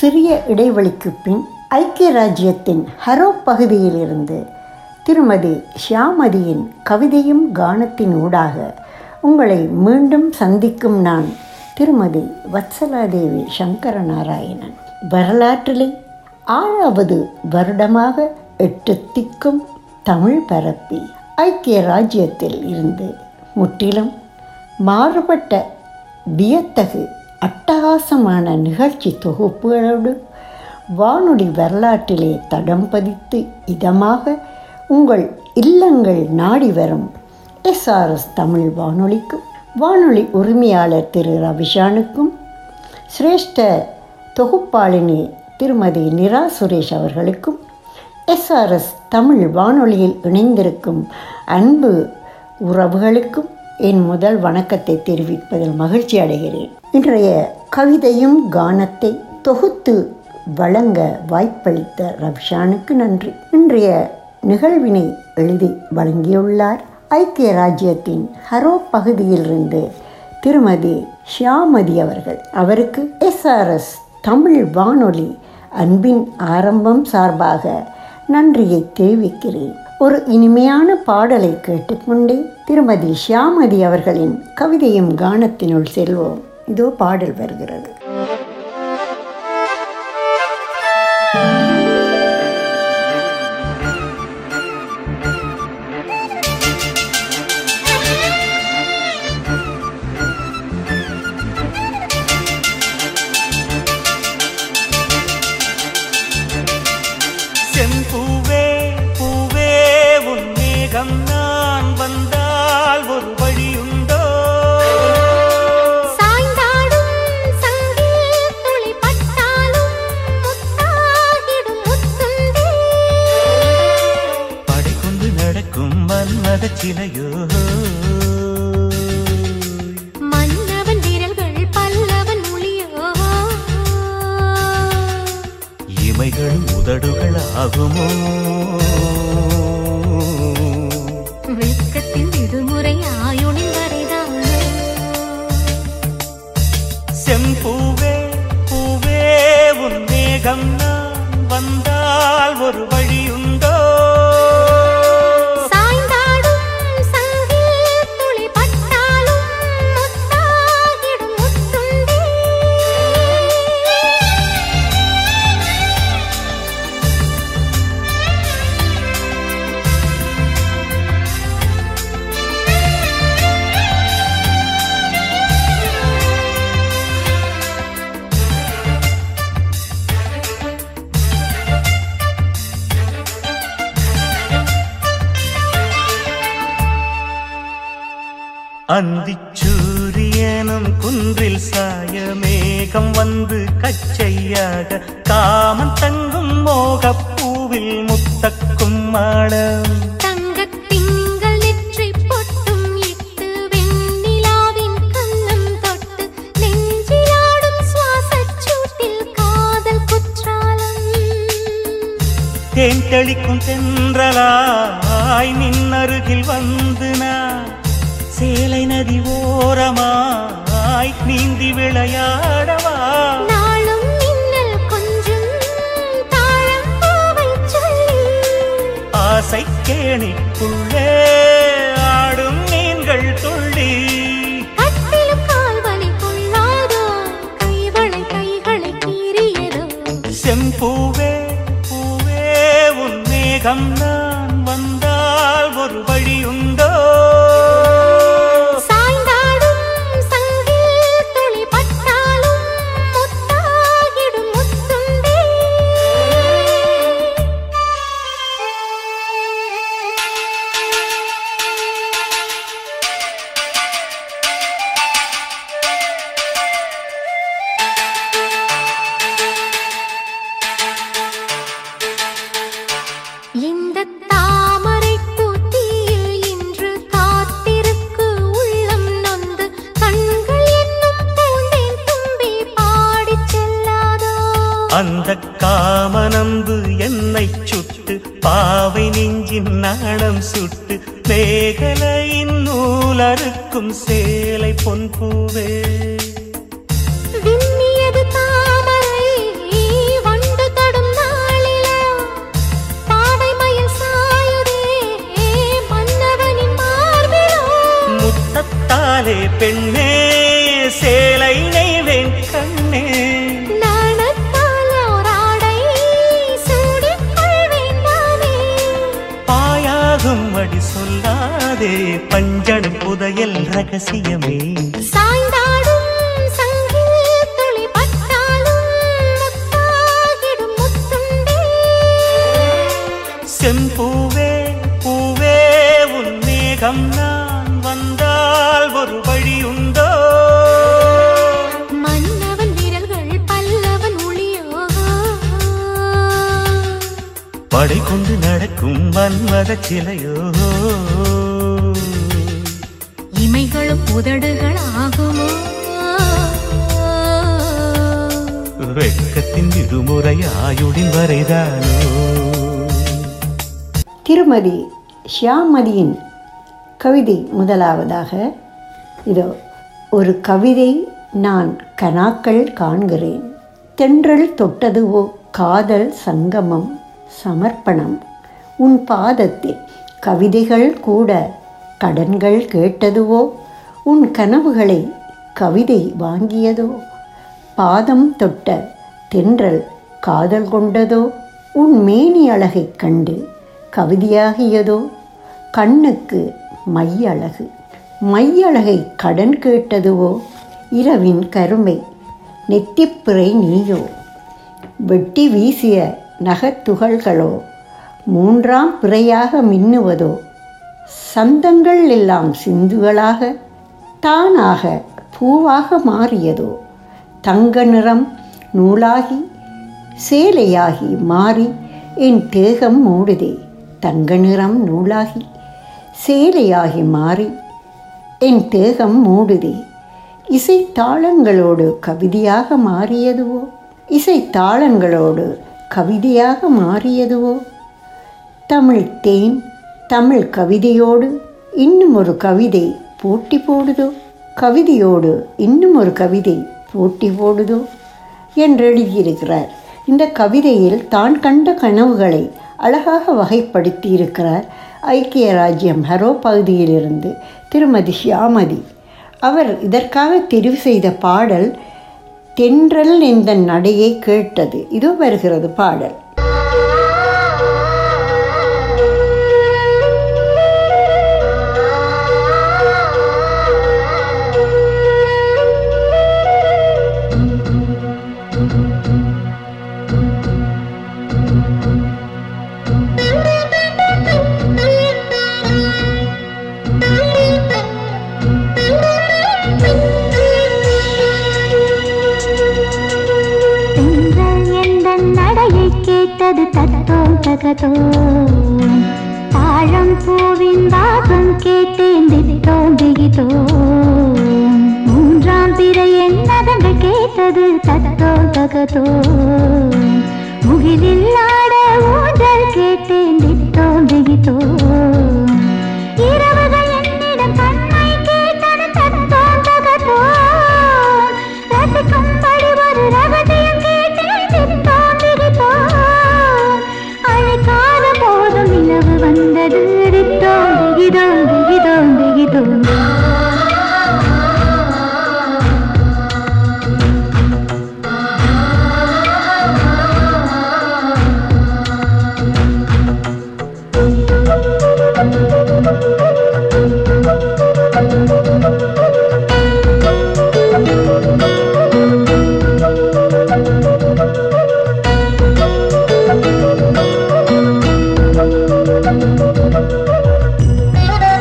சிறிய இடைவெளிக்கு பின் ஐக்கிய ராஜ்யத்தின் ஹரோ பகுதியிலிருந்து திருமதி ஷியாமதியின் கவிதையும் கானத்தின் ஊடாக உங்களை மீண்டும் சந்திக்கும் நான் திருமதி வத்சலாதேவி சங்கர நாராயணன் வரலாற்றிலே ஆறாவது வருடமாக எட்டு திக்கும் தமிழ் பரப்பி ஐக்கிய ராஜ்யத்தில் இருந்து முற்றிலும் மாறுபட்ட வியத்தகு அட்டகாசமான நிகழ்ச்சி தொகுப்புகளோடு வானொலி வரலாற்றிலே தடம் பதித்து இதமாக உங்கள் இல்லங்கள் நாடி வரும் எஸ்ஆர்எஸ் தமிழ் வானொலிக்கும் வானொலி உரிமையாளர் திரு ரவிஷானுக்கும் சிரேஷ்ட தொகுப்பாளினி திருமதி நிரா சுரேஷ் அவர்களுக்கும் எஸ்ஆர்எஸ் தமிழ் வானொலியில் இணைந்திருக்கும் அன்பு உறவுகளுக்கும் என் முதல் வணக்கத்தை தெரிவிப்பதில் மகிழ்ச்சி அடைகிறேன் இன்றைய கவிதையும் கானத்தை தொகுத்து வழங்க வாய்ப்பளித்த ரவிஷானுக்கு நன்றி இன்றைய நிகழ்வினை எழுதி வழங்கியுள்ளார் ஐக்கிய ராஜ்யத்தின் ஹரோ பகுதியிலிருந்து திருமதி ஷியாமதி அவர்கள் அவருக்கு எஸ்ஆர்எஸ் தமிழ் வானொலி அன்பின் ஆரம்பம் சார்பாக நன்றியை தெரிவிக்கிறேன் ஒரு இனிமையான பாடலை கேட்டுக்கொண்டே திருமதி ஷியாமதி அவர்களின் கவிதையும் கானத்தினுள் செல்வோம் இதோ பாடல் வருகிறது செம்பூவே பூவே உன் மேகம் நான் வந்தால் ஒரு வழியுண்டோ சாய்ந்தாடும் சங்கில் துளி பட்டாலும் முத்தாகிடும் முத்துண்டே படை கொண்டு நடக்கும் மன்மத சிலையோ மன்னவன் விரல்கள் பல்லவன் மொழியோ இமைகள் உதடுகள் ஆகுமோ வெட்கத்தின் விடுமுறை ஆயுளின் வரைதானோ செம்பூவே பூவே உன் மேகம் நான் வந்தால் ஒரு வழியுண்டோ சாய்ந்தாடும் சங்கில் துளி பட்டாலும் முத்தாகிடும் முத்துண்டே அந்திச்சூரியனும் குன்றில் சாய மேகம் வந்து கச்சையாக காமன் தங்கும் மோகப்பூவில் முத்தக்கும் மாடம் தங்கத் திங்கள் நெற்றிப் பொட்டும் இட்டு வெண்ணிலாவின் கன்னம் தொட்டு நெஞ்சிலாடும் சுவாசச் சூட்டில் காதல் குற்றாலம் தேன் தெளிக்கும் தென்றலாய் நின்னருகில் வந்து நான் சேலை நதி ஓரமாய் நீந்தி விளையாடவா நாளும் மின்னல் கொஞ்சும் தாழம் பூவைச் சொல்லி ஆசை கேணிக்குள்ளே ஆடும் மீன்கள் துள்ளி கட்டிலும் கால்வலி கொள்ளாதோ கைவளை கைகளை கீறியதோ செம்பூவே பூவே உன் மேகம் நான் வந்தால் ஒரு வழியுண்டோ சாய்ந்தாடும் சங்கில் துளி பட்டாலும் முத்தாகிடும் முத்துண்டே இந்த தாமரை பூத்தியில் இன்று காத்திருக்கு உள்ளம் நொந்து கண்கள் என்னும் பூந்தேன் தும்பி பாடிச் செல்லாதோ அந்த காமனம்பு என்னை சுட்டு பாவை நெஞ்சின் நாணம் சுட்டு மேகலையின் நூலறுக்கும் சேலை பொன் பூவே விண்ணியது தாமரை பெண்ணே சேலை நெய்வேன் கண்ணே நாணத்தால் ஓராடை சூடிக் கொள்வேன் நானே. பாயாகும் அடி சொல்லாதே பஞ்சணும் புதையல் ரகசியமே சாய்ந்தாடும் சங்கில் துளி பட்டாலும் முத்தாகிடும் முத்துண்டே. செம்பூவே பூவே உன் மேகம் நான் வந்தால் ஒரு வழி உண்டோ மன்னவன் விரல்கள் பல்லவன் ஒளியோ படை கொண்டு நடக்கும் மன்மத சிலையோ இமைகளும் உதடுகள் ஆகுமோ வெட்கத்தின் விடுமுறை ஆயுடின் வரைதானோ திருமதி ஷியாமதியின் கவிதை முதலாவதாக இதோ ஒரு கவிதை நான் கனாக்கள் காண்கிறேன் தென்றல் தொட்டதுவோ காதல் சங்கமம் சமர்ப்பணம் உன் பாதத்தில் கவிதைகள் கூட கடன்கள் கேட்டதுவோ உன் கனவுகளை கவிதை வாங்கியதோ பாதம் தொட்ட தென்றல் காதல் கொண்டதோ உன் மேனி அழகைக் கண்டு கவிதையாகியதோ கண்ணுக்கு மையழகு மையழகை கடன் கேட்டதுவோ இரவின் கருமை நெத்திப்பிறை நீயோ வெட்டி வீசிய நகத்துகள்களோ மூன்றாம் பிறையாக மின்னுவதோ சந்தங்கள் எல்லாம் சிந்துகளாக தானாக பூவாக மாறியதோ தங்க நிறம் நூலாகி சேலையாகி மாறி என் தேகம் மூடுதே தங்க நிறம் நூலாகி சேலையாகி மாறி என் தேகம் மூடுதே இசை தாளங்களோடு கவிதையாக மாறியதுவோ இசை தாளங்களோடு கவிதையாக மாறியதுவோ தமிழ் தேன் தமிழ் கவிதையோடு இன்னும் ஒரு கவிதை போட்டி போடுதோ கவிதையோடு இன்னும் ஒரு கவிதை போட்டி போடுதோ என்று எழுதியிருக்கிறார் இந்த கவிதையில் தான் கண்ட கனவுகளை அழகாக வகைப்படுத்தி இருக்கிறார் ஐக்கிய ராஜ்யம் ஹரோ பகுதியிலிருந்து திருமதி ஷியாமதி அவர் இதற்காக தெரிவு செய்த பாடல் தென்றல் இந்த நடையை கேட்டது இதோ வருகிறது பாடல் தென்றல் எந்தன் நடையை கேட்டது தத்தோம் தகதோம் தாழம் பூவின் வாசம் கேட்டேன் தித்தோம் திகிதோம் மூன்றாம் பிறை என்னதங்கள் கேட்டது தத்தோம் தகதோம் முகிலில் ஆட ஊஞ்சல் கேட்டேன் தித்தோம் திகிதோம் இரவுகள் என்னிடம் கண்ணை கேட்டது தத்தோம் தகதோம் ரசிக்கும்படி ஒரு ரகசியம் கேட்டேன் தித்தோம் திகிதோம் அழைக்காத போதும் நிலவு வந்தது தித்தோம் திகிதோம் திகிதோம் திகிதோம் Thank you.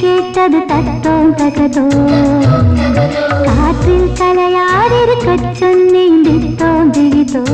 கேட்டது தத்தோம் தகதோ காற்றில் கலையாடிருக்கச் சொன்னேன் தித்தோம் திகிதோ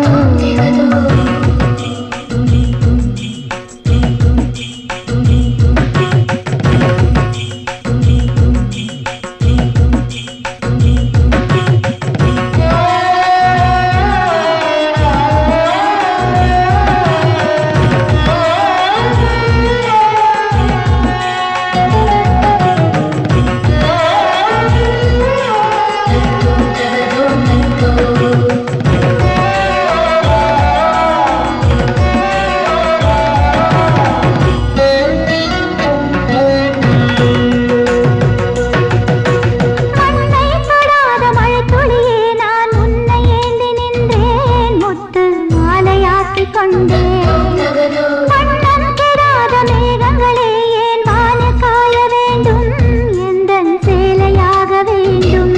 மண்ணை தொடாத மழைத்துளியே நான் உன்னை ஏந்தி நின்றேன் முத்து மாலையாக்கிக் கொண்டேன் வண்ணம் கெடாத மேகங்களே ஏன் வானில் காய வேண்டும் எந்தன் சேலையாக வேண்டும்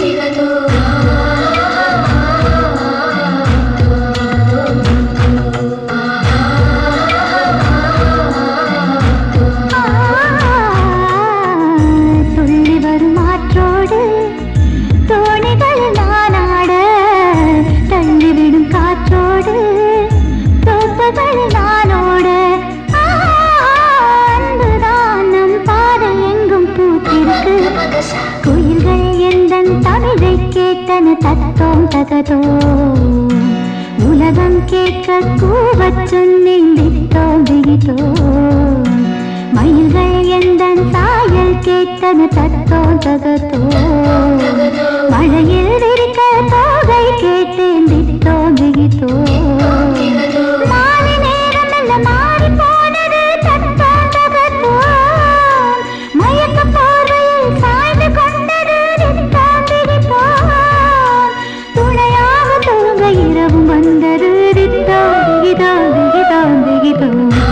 துள்ளி வரும் ஆற்றோடு தோணிகள் நானாட தள்ளிவிடும் காற்றோடு தோப்புகள் நானோட ஆ, அன்புதான் நம் பாதை எங்கும் பூத்திருக்கு குயில்கள் எந்தன் தமிழை கேட்டன தத்தோம் தகதோ உலகம் கேட்க கூவச் சொன்னேன் தித்தோம் திகிதோ மயில்கள் எந்தன் சாயல் கேட்டன தத்தோ தகதோ மழையில் விரிக்க தோகை கேட்டேன் தித்தோ திகிதோ மாலை நேரம் எல்லாம் மாறி போனது தத்தோ தகதோ மயக்க போர்வையில் சாய்ந்து கொண்டது தித்தோ திகிதோ துணையாக தூங்க இரவும் வந்தது தித்தோ திகிதோ திகிதோ திகிதோ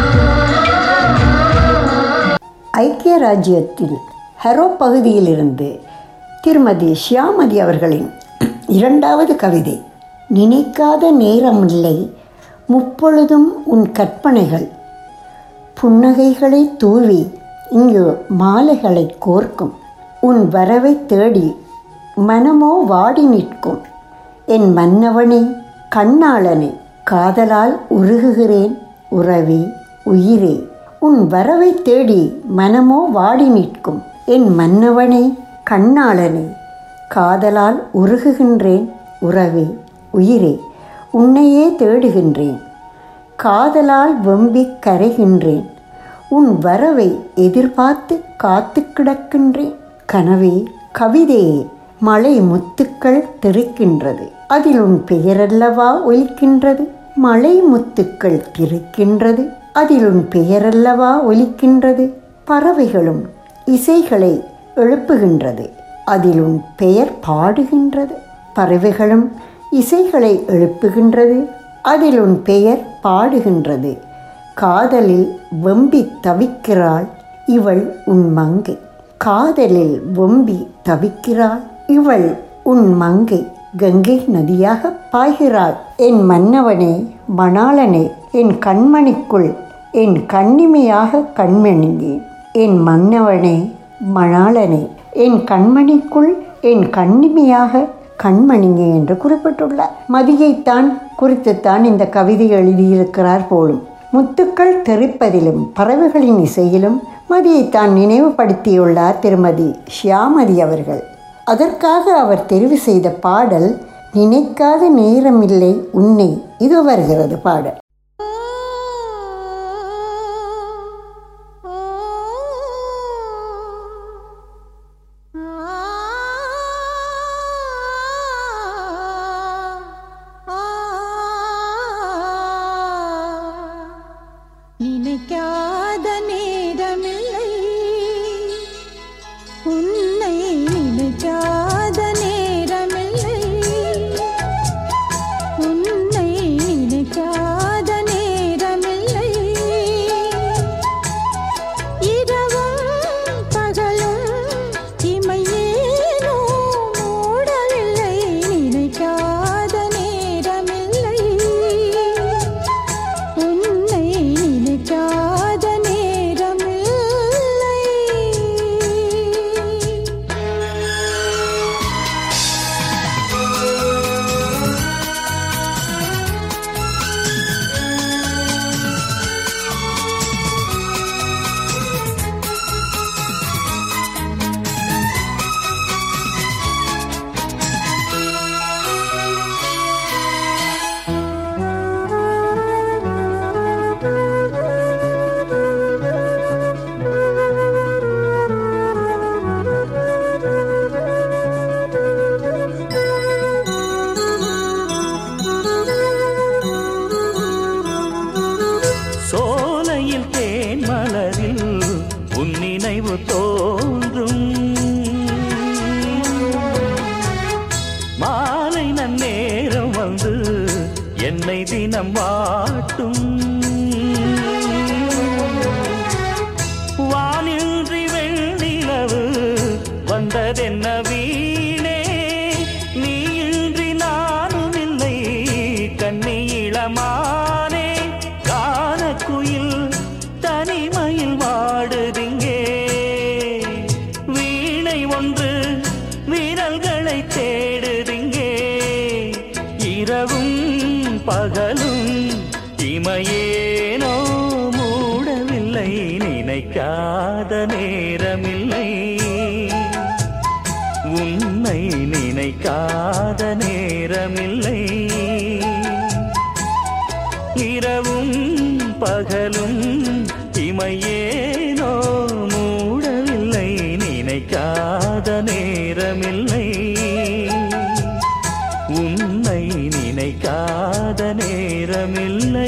ஐக்கிய ராஜ்யத்தில் ஹெரோ பகுதியிலிருந்து திருமதி ஷியாமதி அவர்களின் இரண்டாவது கவிதை நினைக்காத நேரமில்லை முப்பொழுதும் உன் கற்பனைகள் புன்னகைகளை தூவி இங்கு மாலைகளை கோர்க்கும் உன் வரவை தேடி மனமோ வாடி நிற்கும் என் மன்னவனே கண்ணாளனே காதலால் உருகுகிறேன் உறவே உயிரே உன் வரவை தேடி மனமோ வாடி நிற்கும் என் மன்னவனே கண்ணாளனே காதலால் உருகுகின்றேன் உறவே உயிரே உன்னையே தேடுகின்றேன் காதலால் வெம்பிக் கரைகின்றேன் உன் வரவை எதிர்பார்த்து காத்து கிடக்கின்றேன் கனவே கவிதையே மழை முத்துக்கள் தெரிக்கின்றது அதில் உன் பெயரல்லவா ஒலிக்கின்றது மழை முத்துக்கள் திரிக்கின்றது அதில் உன் பெயரல்லவா ஒலிக்கின்றது பறவைகளும் இசைகளை எழுப்புகின்றது அதில் உன் பெயர் பாடுகின்றது பறவைகளும் இசைகளை எழுப்புகின்றது அதில் உன் பெயர் பாடுகின்றது காதலில் வெம்பி தவிக்கிறாள் இவள் உன் மங்கை காதலில் வெம்பி தவிக்கிறாள் இவள் உன் மங்கை கங்கை நதியாக பாய்கிறாள் என் மன்னவனே மணாளனே என் கண்மணிக்குள் என் கண்ணிமையாக கண்மணிந்தேன் என் மன்னவனே மணாளனே என் கண்மணிக்குள் என் கண்ணிமையாக கண்மணிங்கே என்று குறிப்பிட்டுள்ளார் மதியைத்தான் குறித்துத்தான் இந்த கவிதை எழுதியிருக்கிறார் போலும் முத்துக்கள் தெரிப்பதிலும் பறவைகளின் இசையிலும் மதியைத்தான் நினைவுபடுத்தியுள்ளார் திருமதி ஷியாமதி அவர்கள் அதற்காக அவர் தெரிவு செய்த பாடல் நினைக்காத நேரமில்லை உன்னை இது வருகிறது பாடல் நினைக்காத நேரமில்லை உன்னை நினைக்காத நேரமில்லை உன்னை நினைக்காத நினைக்காத நேரமில்லை உன்னை நினைக்காத நேரமில்லை இரவும் பகலும் இமையேனோ மூடவில்லை நினைக்காத நேரமில்லை உன்னை நினைக்காத நேரமில்லை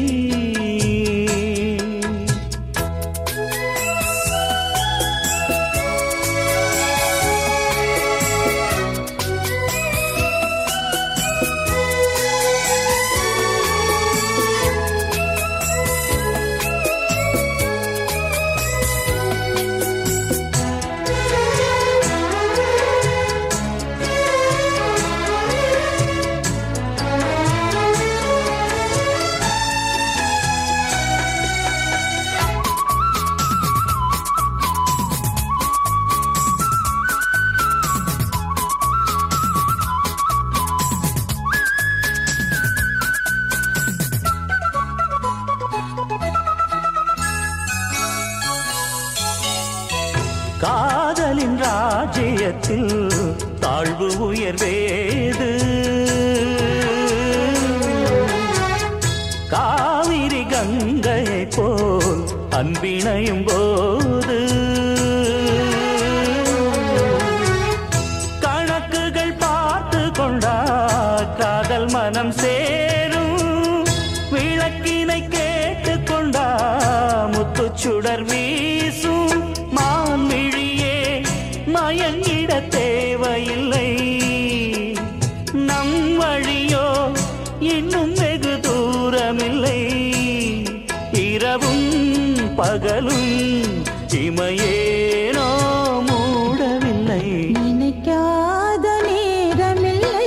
காதலின் ராஜ்யத்தில் தாழ்வு உயர்வேது காவிரி கங்கையை போல் அன்பிணையும் போது கணக்குகள் பார்த்து கொண்டா காதல் மனம் சேரும் விளக்கினை கேட்டு கொண்டா முத்துச்சுடர் வீசும் மான்மிழியே மயங்கிட தேவையில்லை நம் வழியோ இன்னும் வெகு தூரமில்லை இரவும் பகலும் இமையேனோ மூடவில்லை நினைக்காத நேரமில்லை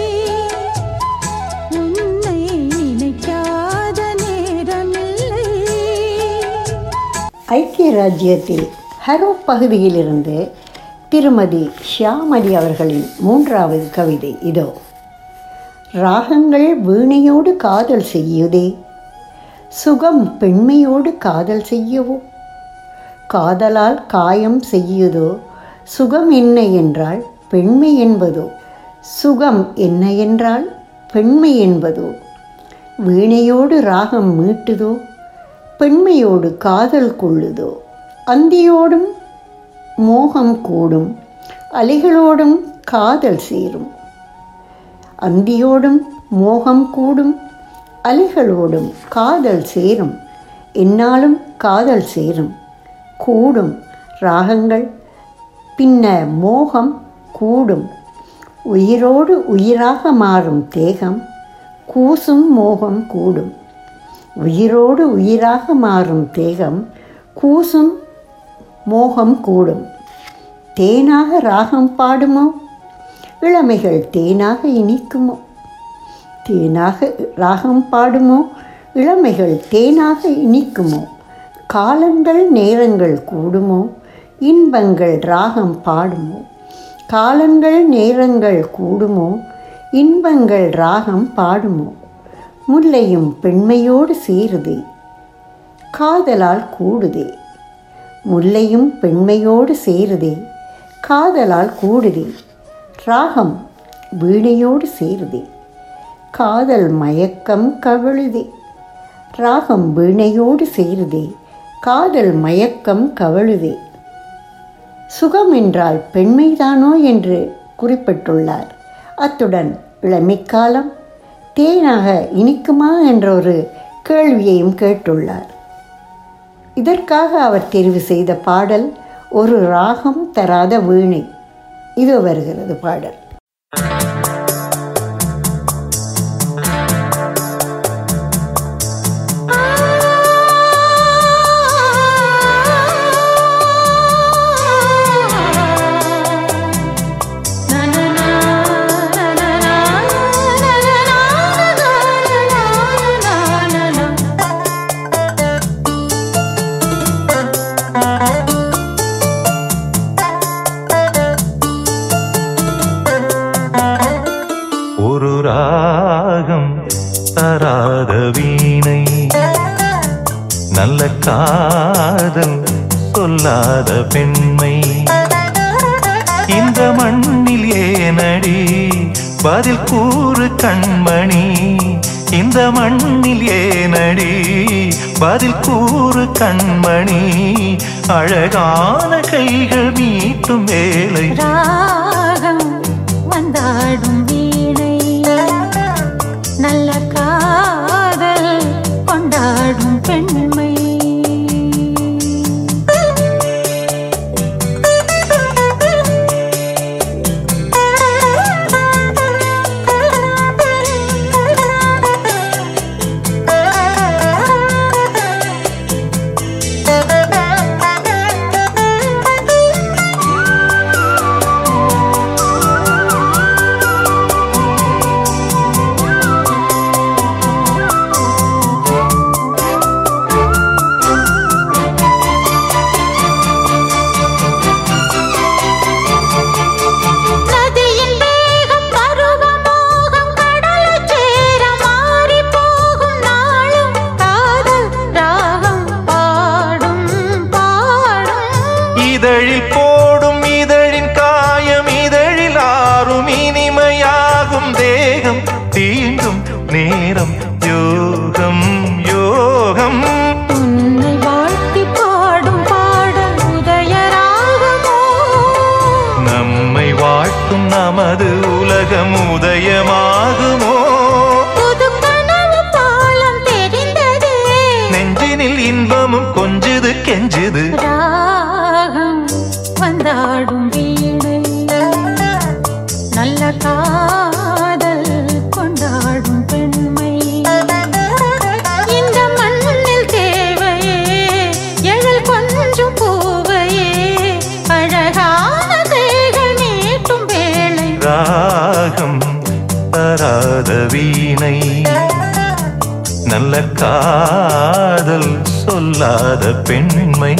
உன்னை நினைக்காத நேரமில்லை ஐக்கிய ராஜ்யத்தில் ஹரோ பகுதியிலிருந்து திருமதி ஷியாமதி அவர்களின் மூன்றாவது கவிதை இதோ ராகங்கள் வீணையோடு காதல் செய்யுதே சுகம் பெண்மையோடு காதல் செய்யவோ காதலால் காயம் செய்யுதோ சுகம் என்ன என்றால் பெண்மை என்பதோ சுகம் என்ன என்றால் பெண்மை என்பதோ வீணையோடு ராகம் மீட்டுதோ பெண்மையோடு காதல் கொள்ளுதோ அந்தியோடும் மோகம் கூடும் அலைகளோடும் காதல் சேரும் அந்தியோடும் மோகம் கூடும் அலைகளோடும் காதல் சேரும் என்னாலும் காதல் சேரும் கூடும் ராகங்கள் பின்ன மோகம் கூடும் உயிரோடு உயிராக மாறும் தேகம் கூசும் மோகம் கூடும் உயிரோடு உயிராக மாறும் தேகம் கூசும் மோகம் கூடும் தேனாக ராகம் பாடுமோ இளமைகள் தேனாக இனிக்குமோ தேனாக ராகம் பாடுமோ இளமைகள் தேனாக இனிக்குமோ காலங்கள் நேரங்கள் கூடுமோ இன்பங்கள் ராகம் பாடுமோ காலங்கள் நேரங்கள் கூடுமோ இன்பங்கள் ராகம் பாடுமோ முல்லையும் பெண்மையோடு சேருதே காதலால் கூடுதே முல்லையும் பெண்மையோடு சேருதே காதலால் கூடுதே ராகம் வீணையோடு சேருதே காதல் மயக்கம் கவிழுதே ராகம் வீணையோடு சேருதே காதல் மயக்கம் கவிழுதே சுகம் என்றால் பெண்மைதானோ என்று குறிப்பிட்டுள்ளார் அத்துடன் இளமைக்காலம் தேனாக இனிக்குமா என்ற ஒரு கேள்வியையும் கேட்டுள்ளார் இதற்காக அவர் தெரிவு செய்த பாடல் ஒரு ராகம் தராத வீணை இது வருகிறது பாடல் ஒரு ராகம் தராத வீணை நல்ல காதல் சொல்லாத பெண்மை இந்த மண்ணில் ஏனடி பதில் கூறு கண்மணி இந்த மண்ணில் ஏனடி பதில் கூறு கண்மணி அழகான கைகள் மீட்டும் வேலை ராகம் வந்தாடும் வீணை நல்ல காதல் கொண்டாடும் பெண்மை நதியின் வேகம் பருவமோகம் கடலைச் சேர மாறிப் போகும் நாளும் காதல் ராகம் பாடும் பாடும் இதழில் போடும் இதழின் காயம் இதழில் ஆறும் இனிமையாகும் தேகம் தீண்டும் நேரம் யோகம் யோகம் உன்னை வாழ்த்தி பாடும் பாடல் உதயராகமோ நம்மை வாழ்த்தும் நமது உலகம் உதயமாகுமோ புது கனவு பாலம் தெரிந்ததே நெஞ்சினில் இன்பமும் கொஞ்சுது கெஞ்சுது ராகம் வந்தாடும் வீணை நல்ல காதல் கொண்டாடும் பெண்மை இந்த மண்ணில் தேவையே எழில் கொஞ்சம் பூவையே அழகான கைகள் நீட்டும் வேளை ராகம் தராத வீணை நல்ல காதல் சொல்லாத பெண்மை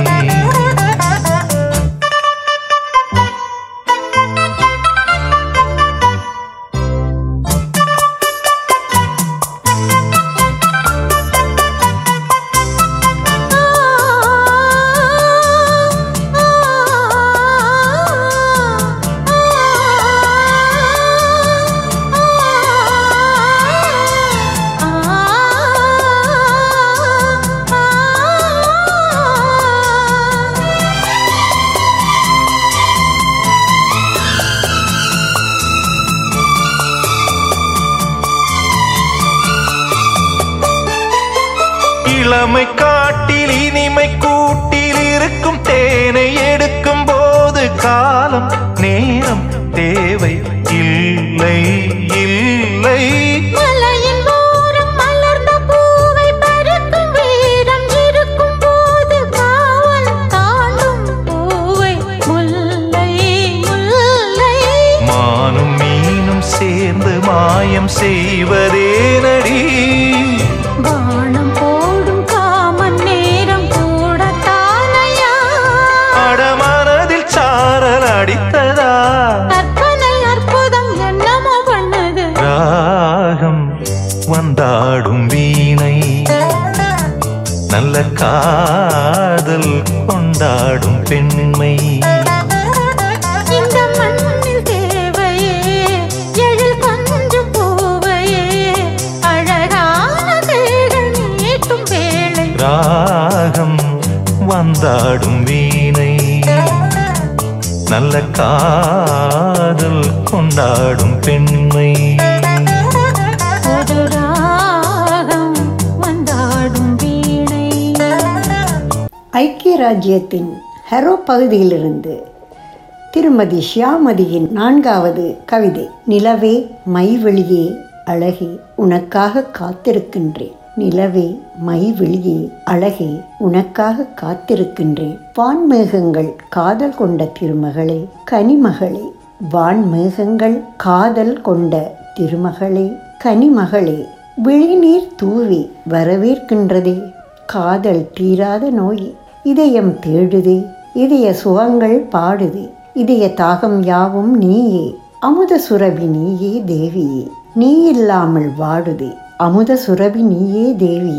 இளமை காட்டில் இனிமை கூட்டில் இருக்கும் தேனை எடுக்கும் போது காலம் நேரம் தேவை இல்லை இல்லை மலையின் ஓரம் மலர்ந்த பூவை பறிக்கும் வீரம் இருக்கும் போது காவல் தாண்டும் பூவை முல்லை முல்லை மானும் மீனும் சேர்ந்து மாயம் செய்வதே நடி வானம் போடும் காமன் நேரம் கூட தானையா அடமனதில் சாரல் அடித்ததா கற்பனை அற்புதம் என்னமோ பண்ணுது ராகம் வந்தாடும் வீணை நல்ல காதல் கொண்டாடும் பெண்மை இந்த மண்ணில் தேவையே எழில் கொஞ்சம் பூவையே அழகான கைகள் நீட்டும் வேளை ராகம் வந்தாடும் வீணை நல்ல காதல் கொண்டாடும் பெண்மை ஒரு ராகம் வந்தாடும் வீணை ஐக்கிய ராஜ்யத்தின் ஹெரோ பகுதியிலிருந்து திருமதி ஷியாமதியின் நான்காவது கவிதை நிலவே மைவெளியே அழகே உனக்காக காத்திருக்கின்றேன் நிலவே மைவெளியே அழகே உனக்காக காத்திருக்கின்றேன் வான்மேகங்கள் காதல் கொண்ட திருமகளே கனிமகளே வான்மேகங்கள் காதல் கொண்ட திருமகளே கனிமகளே விழிநீர் தூவி வரவேற்கின்றதே காதல் தீராத நோய் இதயம் தேடுதே இதய சுகங்கள் பாடுதே இதய தாகம் யாவும் நீயே அமுத சுரபி நீயே தேவியே நீ இல்லாமல் வாடுதே அமுத சுரபி நீயே தேவியே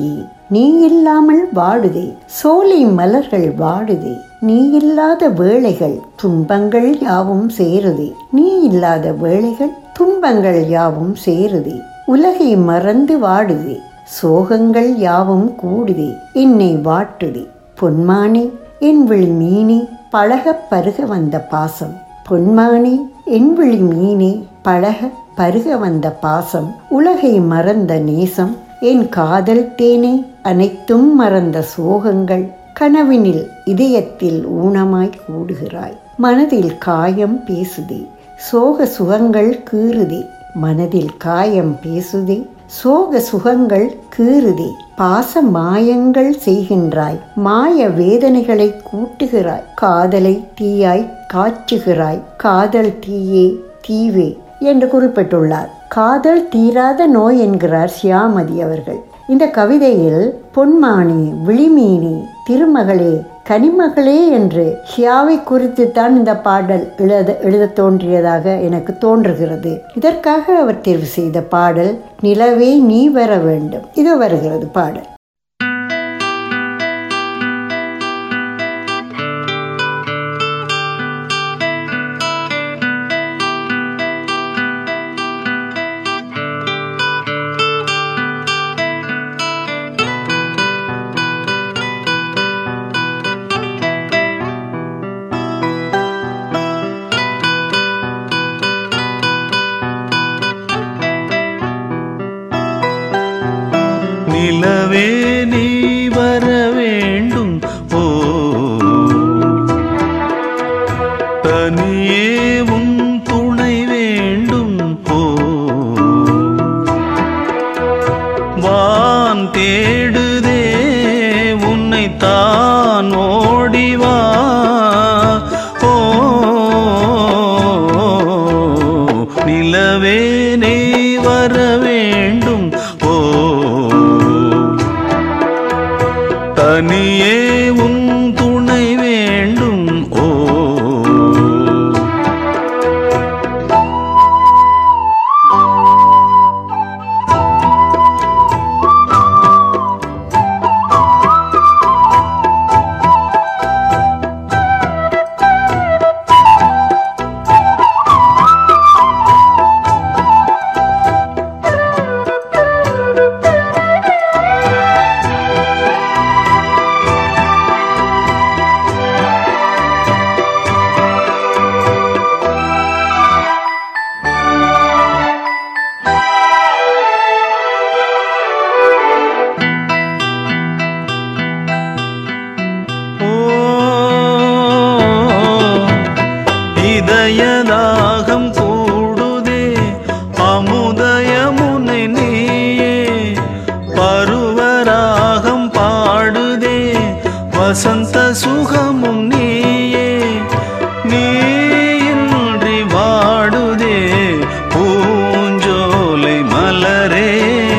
நீ இல்லாமல் வாடுதே சோலை மலர்கள் வாடுதே நீ இல்லாத வேளைகள் துன்பங்கள் யாவும் சேருதே நீ இல்லாத வேளைகள் துன்பங்கள் யாவும் சேருதே உலகை மறந்து வாடுதே சோகங்கள் யாவும் கூடுதே என்னை வாட்டுதே பொன்மானே என் விழி மீனே பழகப் பருக வந்த பாசம் பொன்மானே என் விழி மீனே பழக பருக வந்த பாசம் உலகை மறந்த நேசம் என் காதல் தேனே அனைத்தும் மறந்த சோகங்கள் கனவினில் இதயத்தில் ஊனமாய் கூடுகிறாய் மனதில் காயம் பேசுதே சோக சுகங்கள் கீறுதே மனதில் காயம் பேசுதே சோக சுகங்கள் கீறுதே பாச மாயங்கள் செய்கின்றாய் மாய வேதனைகளை கூட்டுகிறாய் காதலை தீயாய் காய்ச்சுகிறாய் காதல் தீயே தீவே என்று குறிப்பிட்டுள்ளார் காதல் தீராத நோய் என்கிறார் சியாமதி அவர்கள் இந்த கவிதையில் பொன்மானி விழிமீனி திருமகளே கனிமகளே என்று ஷியாவை குறித்து தான் இந்த பாடல் எழுத எழுத தோன்றியதாக எனக்கு தோன்றுகிறது இதற்காக அவர் தேர்வு செய்த பாடல் நிலவே நீ வர வேண்டும் இது வருகிறது பாடல் நிலவே நீ வர வேண்டும் ஓ தனியே உன் துணை வேண்டும் ஓ வான் தேடுதே உன்னை தான் ஓடிவா ஓ நிலவே நீ வர வேண்டும் ஓ தனியே உன் துணை வேண்டும் ஓ ஓ இதயதாகம் கூடுதே அமுதயமுனை நீயே பருவராகம் பாடுதே வசந்த சுகமும் நீயே நீயின்றி வாடுதே பூஞ்சோலை மலரே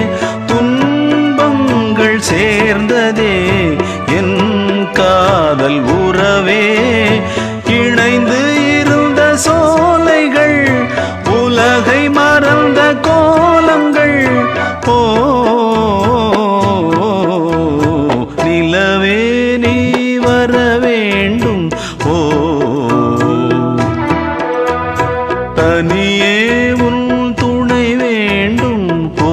துன்பங்கள் சேர்ந்ததே என் காதல் உறவே இணைந்து இருந்த சோலைகள் உலகை மறந்த கோலங்கள் ஓ நிலவே நீ வர வேண்டும் ஓ தனியே உன் துணை வேண்டும் ஓ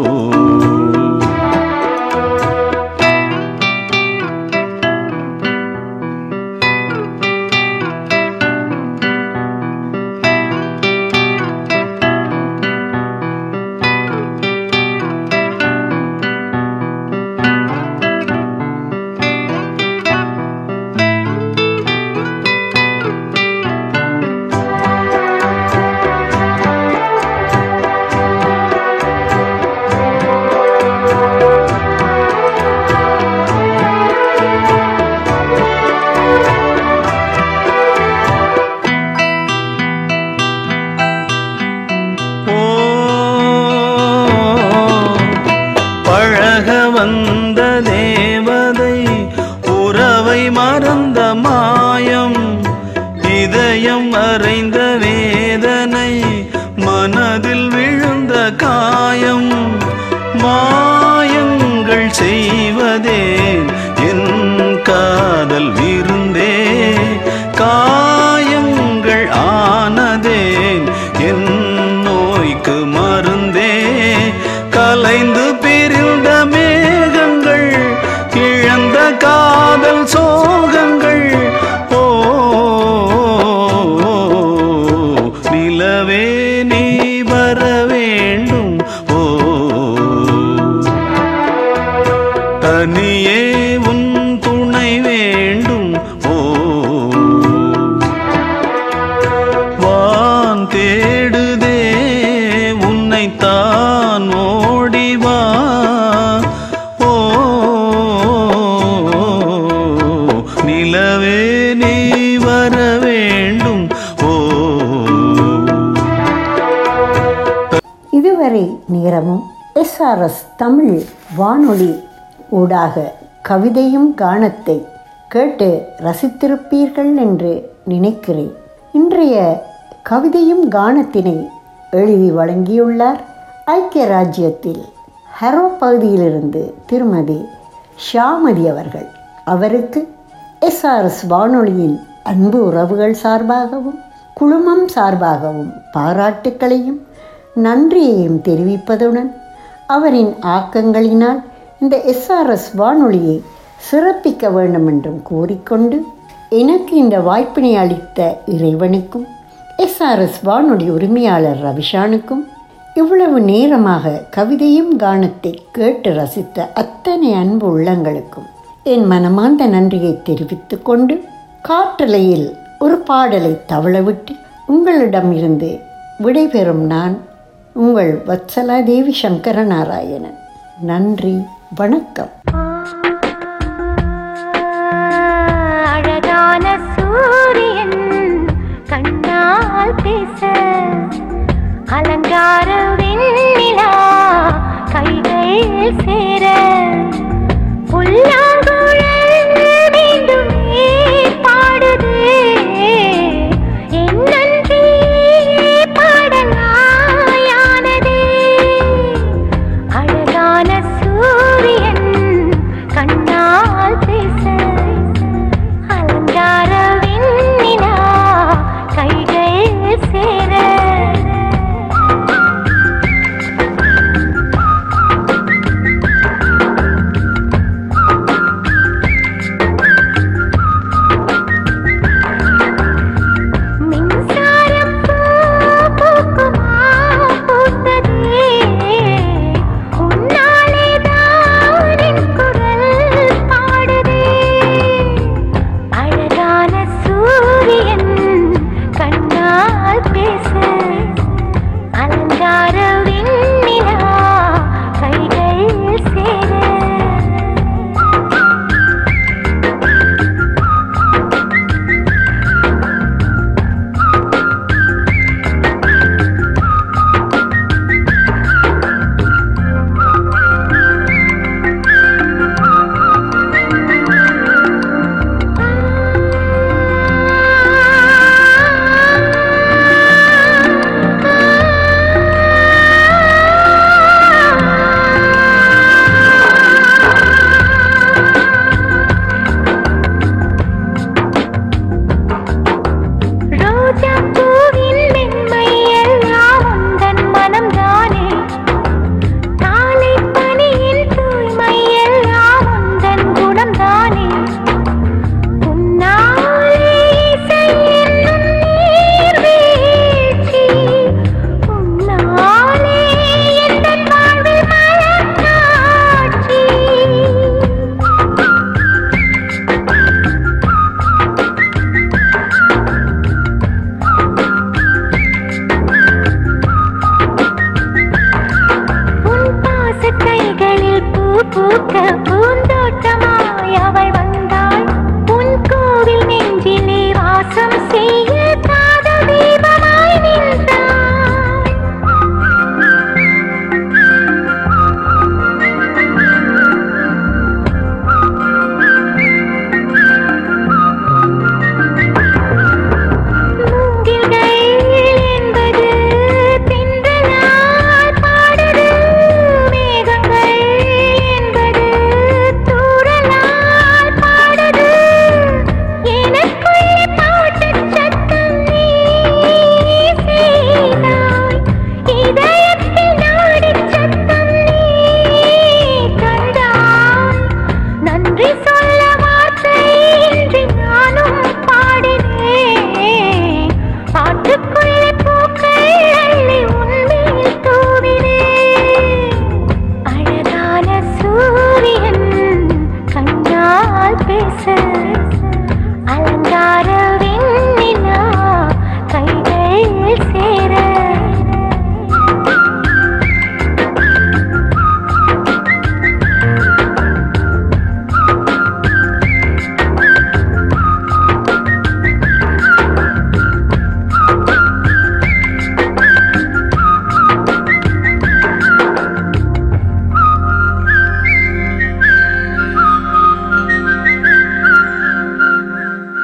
ஓ பழக வந்த தேவதை உறவை மறந்த மாயம் இதயம் அறைந்த வேதனை மனதில் விழுந்த காயம் மாயங்கள் செய்வது எஸ்ஆர்எஸ் தமிழ் வானொலி ஊடாக கவிதையும் கானத்தை கேட்டு ரசித்திருப்பீர்கள் என்று நினைக்கிறேன் இன்றைய கவிதையும் கானத்தினை எழுதி வழங்கியுள்ளார் ஐக்கிய ராஜ்யத்தில் ஹரோ பகுதியிலிருந்து திருமதி ஷாமதி அவர்கள் அவருக்கு எஸ்ஆர்எஸ் வானொலியின் அன்பு உறவுகள் சார்பாகவும் குழுமம் சார்பாகவும் பாராட்டுக்களையும் நன்றியையும் தெரிவிப்பதுடன் அவரின் ஆக்கங்களினால் இந்த எஸ்ஆர்எஸ் வானொலியை சிறப்பிக்க வேண்டும் என்றும் கூறிக்கொண்டு எனக்கு இந்த வாய்ப்பினை அளித்த இறைவனுக்கும் எஸ்ஆர்எஸ் வானொலி உரிமையாளர் ரவிஷானுக்கும் இவ்வளவு நேரமாக கவிதையும் கானத்தை கேட்டு ரசித்த அத்தனை அன்பு உள்ளங்களுக்கும் என் மனமார்ந்த நன்றியை தெரிவித்துக் கொண்டு காற்றலையில் ஒரு பாடலை தவளவிட்டு உங்களிடமிருந்து விடைபெறும் நான் உங்கள் வத்சலா தேவி சங்கரநாராயணன் நன்றி வணக்கம் அழகான சூரியன் கண்ணால் பேச அலங்கார வெண்ணிலா கைகள் சேர புல்லாங்குழல் மீண்டுமே பாடுதே என் நன்றி பாடலாயானதே அழகான சூரியன் கண்ணால் பேச அலங்கார வெண்ணிலா கைகள் சேர மின்சாரம் பூ பூக்குமா பூத்ததே உன்னாலே தான் என் குரல் பாடுதே அழகான சூரியன் கண்ணால் பேச அலங்கார விண்ணிலா கைகள் சேர ரோஜா பூவின் மென்மை எல்லாம் உந்தன் மனம்தானே காலை பனியின் தூய்மை எல்லாம் உந்தன் குணம்தானே உன்னாலே இசை என்னும் நீர்வீழ்ச்சி உன்னாலே எந்தன் வாழ்வில் மலர்காட்சி உன் பாசக் கைகளில் பூ பூக்க பூந்தோட்டமாய் அவள் வந்தாள் உன் கோவில் நெஞ்சிலே வாசம் செய்ய காதல் தீபமாய் நின்றாள் மூங்கில்கள் என்பது தென்றலால் பாடுது மேகங்கள் என்பது தூறலால் பாடுது எனக்குள்ளே பாட்டுச் சத்தம் நீ செய்தாய் இதயத்தில் நாடிச் சத்தம் நீ கண்டாய் நன்றி சொல்ல வார்த்தை இன்றி நானும் பாடினேன் பாட்டுக்குள்ளே பூக்கள் அள்ளி உன்மேல் தூவினேன் அழகான சூரியன் கண்ணால் பேச